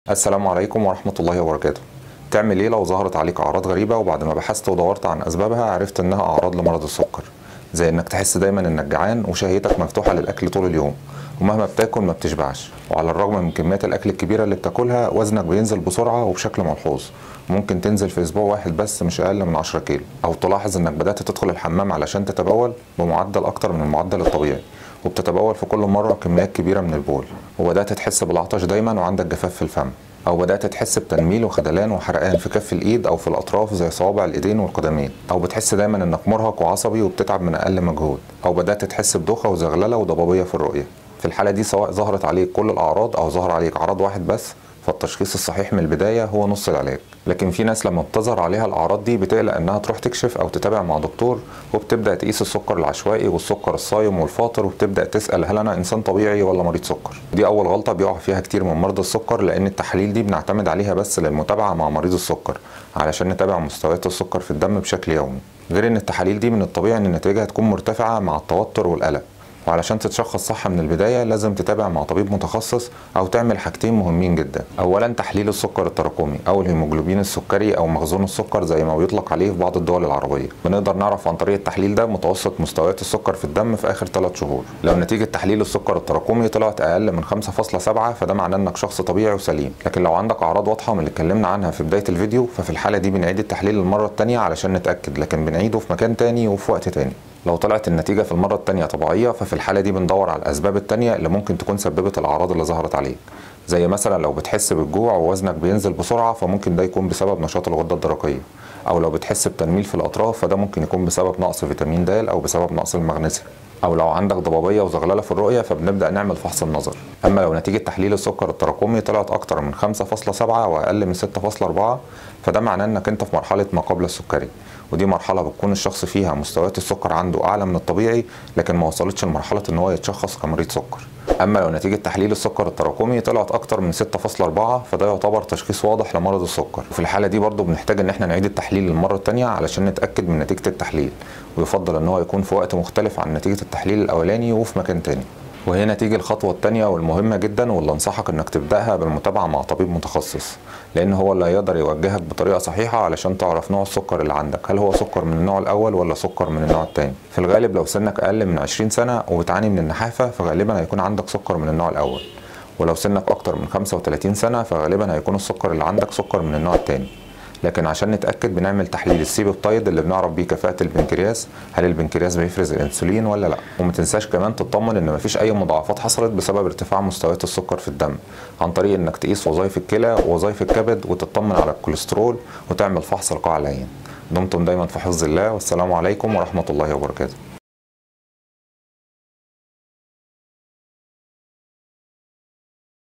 السلام عليكم ورحمة الله وبركاته تعمل ايه لو ظهرت عليك اعراض غريبة وبعد ما بحثت ودورت عن اسبابها عرفت انها اعراض لمرض السكر زي انك تحس دايما انك جعان وشهيتك مفتوحة للاكل طول اليوم ومهما بتاكل ما بتشبعش وعلى الرغم من كميات الاكل الكبيرة اللي بتاكلها وزنك بينزل بسرعة وبشكل ملحوظ ممكن تنزل في اسبوع واحد بس مش اقل من 10 كيلو او تلاحظ انك بدأت تدخل الحمام علشان تتبول بمعدل اكتر من المعدل الطبيعي وبتتبول في كل مرة كميات كبيرة من البول وبدأت تحس بالعطش دايما وعندك جفاف في الفم او بدات تحس بتنميل وخدلان وحرقان في كف الايد او في الاطراف زي صوابع الايدين والقدمين او بتحس دايما انك مرهق وعصبي وبتتعب من اقل مجهود او بدات تحس بدوخه وزغلله وضبابيه في الرؤيه في الحاله دي سواء ظهرت عليك كل الاعراض او ظهر عليك عرض واحد بس فالتشخيص الصحيح من البدايه هو نص العلاج لكن في ناس لما بتظهر عليها الاعراض دي بتقلق انها تروح تكشف او تتابع مع دكتور وبتبدا تقيس السكر العشوائي والسكر الصايم والفاطر وبتبدا تسال هل انا انسان طبيعي ولا مريض سكر دي اول غلطه بيقع فيها كتير من مرضى السكر لان التحاليل دي بنعتمد عليها بس للمتابعه مع مريض السكر علشان نتابع مستويات السكر في الدم بشكل يومي غير ان التحاليل دي من الطبيعي ان نتائجها تكون مرتفعه مع التوتر والقلق وعلشان تتشخص صح من البداية لازم تتابع مع طبيب متخصص أو تعمل حاجتين مهمين جدا أولا تحليل السكر التراكمي أو الهيموجلوبين السكري أو مخزون السكر زي ما بيطلق عليه في بعض الدول العربية بنقدر نعرف عن طريق التحليل ده متوسط مستويات السكر في الدم في آخر 3 شهور لو نتيجة تحليل السكر التراكمي طلعت أقل من 5.7 فده معناه إنك شخص طبيعي وسليم لكن لو عندك أعراض واضحة من اللي اتكلمنا عنها في بداية الفيديو ففي الحالة دي بنعيد التحليل المرة الثانية علشان نتأكد لكن بنعيده في مكان تاني وفي وقت تاني لو طلعت النتيجة في المرة التانية طبيعية ففي الحالة دي بندور على الأسباب التانية اللي ممكن تكون سببت الأعراض اللي ظهرت عليك زي مثلا لو بتحس بالجوع ووزنك بينزل بسرعة فممكن ده يكون بسبب نشاط الغدة الدرقية أو لو بتحس بتنميل في الأطراف فده ممكن يكون بسبب نقص فيتامين د أو بسبب نقص المغنيسيوم او لو عندك ضبابيه وزغلله في الرؤيه فبنبدا نعمل فحص النظر اما لو نتيجه تحليل السكر التراكمي طلعت اكتر من 5.7 واقل من 6.4 فده معناه انك انت في مرحله ما قبل السكري ودي مرحله بتكون الشخص فيها مستويات السكر عنده اعلى من الطبيعي لكن ما وصلتش لمرحله ان هو يتشخص كمريض سكر اما لو نتيجه تحليل السكر التراكمي طلعت اكتر من 6.4 فده يعتبر تشخيص واضح لمرض السكر وفي الحاله دي برضو بنحتاج ان احنا نعيد التحليل المره الثانيه علشان نتاكد من نتيجه التحليل ويفضل ان هو يكون في وقت مختلف عن نتيجه التحليل الاولاني وفي مكان تاني وهنا تيجي الخطوة التانية والمهمة جدا واللي انصحك انك تبدأها بالمتابعة مع طبيب متخصص لان هو اللي هيقدر يوجهك بطريقة صحيحة علشان تعرف نوع السكر اللي عندك هل هو سكر من النوع الاول ولا سكر من النوع التاني في الغالب لو سنك اقل من 20 سنة وبتعاني من النحافة فغالبا هيكون عندك سكر من النوع الاول ولو سنك اكتر من 35 سنة فغالبا هيكون السكر اللي عندك سكر من النوع التاني لكن عشان نتاكد بنعمل تحليل السيبوبتايد اللي بنعرف بيه كفاءه البنكرياس هل البنكرياس بيفرز الانسولين ولا لا وما تنساش كمان تطمن ان مفيش اي مضاعفات حصلت بسبب ارتفاع مستويات السكر في الدم عن طريق انك تقيس وظائف الكلى ووظائف الكبد وتطمن على الكوليسترول وتعمل فحص لقاع العين دمتم دايما في حفظ الله والسلام عليكم ورحمه الله وبركاته